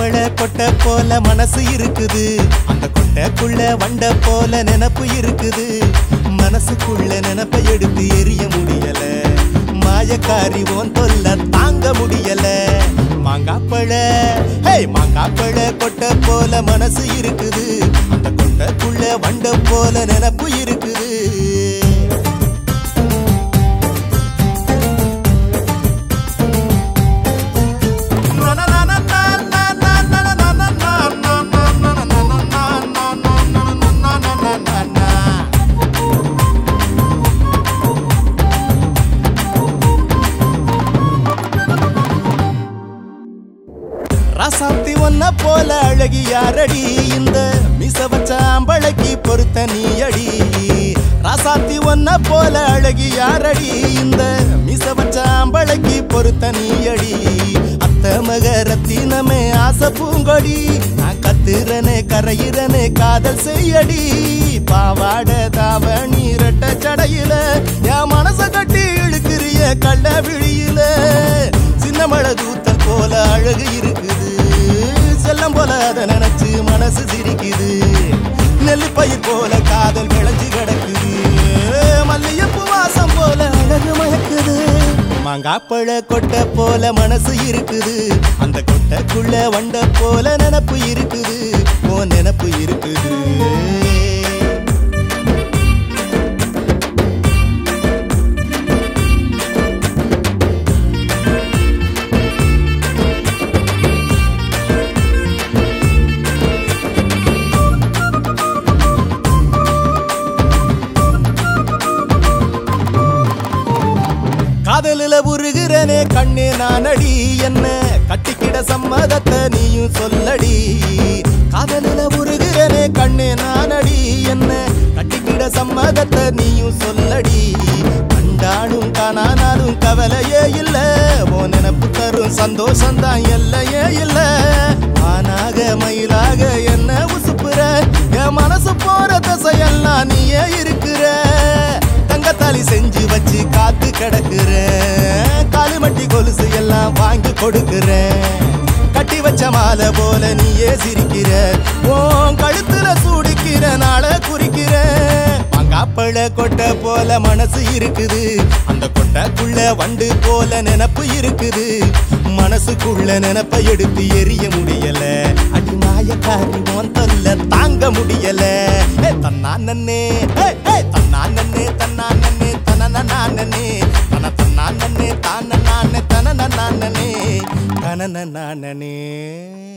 மாங்காப்பழ கொட்டை போல மனசு இருக்குது அந்த கொட்டைக்குள்ள வண்ட போல நினப்பு இருக்குது மனசுக்குள்ள நினப்பை எடுத்து எரிய முடியல மாயக்காரி ஓன் தொல்ல தாங்க முடியல மாங்காப்பழ ஹே மாங்காப்பழ கொட்டை போல மனசு இருக்குது அந்த கொட்டைக்குள்ள வண்ட போல நினப்பு இருக்குது ராசாத்தி ஒன்ன போல அழகி யாரடி இந்த மிச வச்ச அம்பளைக்கு பொறுத்த நீ அடி ராசாத்தி ஒன்ன போல அழகி யாரடி இந்த மிச வச்ச அம்பளைக்கு பொறுத்த நீ அடி அத்த மக ரத்தினமே ஆசை பூங்கொடி நான் கத்துறனே கரையிறனே காதல் செய்யடி பாவாட தாவணி ரெட்ட சடையில என் மனச கட்டி இழுக்கிறிய கள்ள விழியில சின்ன மழை தூத்தல் போல அழகு இருக்குது செல்லம் போல அதை நினைச்சு மனசு சிரிக்குது நெல்லிப்பயிர் போல காதல் விளைஞ்சு கிடக்குது மல்லியப்பூ வாசம் போல அழகு மயக்குது மாங்காப்பழ கொட்டை போல மனசு இருக்குது அந்த கொட்டைக்குள்ள வண்ட போல நினப்பு இருக்குது ஓ நினப்பு இருக்குது காதலில உருகிறனே கண்ணே நானடி என்ன கட்டிக்கிட சம்மதத்தை நீயும் சொல்லடி காதலில உருகிறனே கண்ணே நானடி என்ன கட்டிக்கிட சம்மதத்தை நீயும் சொல்லடி கண்டாலும் காணானாலும் கவலையே இல்ல ஓ நினப்பு தரும் சந்தோஷம்தான் எல்லையே இல்ல ஆனாக மயிலாக என்ன உசுப்புற என் மனசு போற திசையெல்லாம் நீயே இருக்கிற தங்கத்தாலி செஞ்சு வச்சு காத்து கிடக்குறேன் காலுமட்டி கொலுசு எல்லாம் வாங்கி கொடுக்குறேன் கட்டி வச்ச மாலை போல நீயே சிரிக்கிற உன் கழுத்துல சூடிக்கிற நாள குறிக்கிற மாங்காப்பழ கொட்டை போல மனசு இருக்குது அந்த கொட்டைக்குள்ள வண்டு போல நினப்பு இருக்குது மனசுக்குள்ள நினப்பை எடுத்து எரிய முடியல அடி மாயக்காரி உன் தொல்ல தாங்க முடியல ஏ தன்னா நன்னே ஏ ஏ தன்னா நன்னே தன்னா நன்னே தன நானே தன தன்னா நன்னே தான நானே தன நானே தன நானே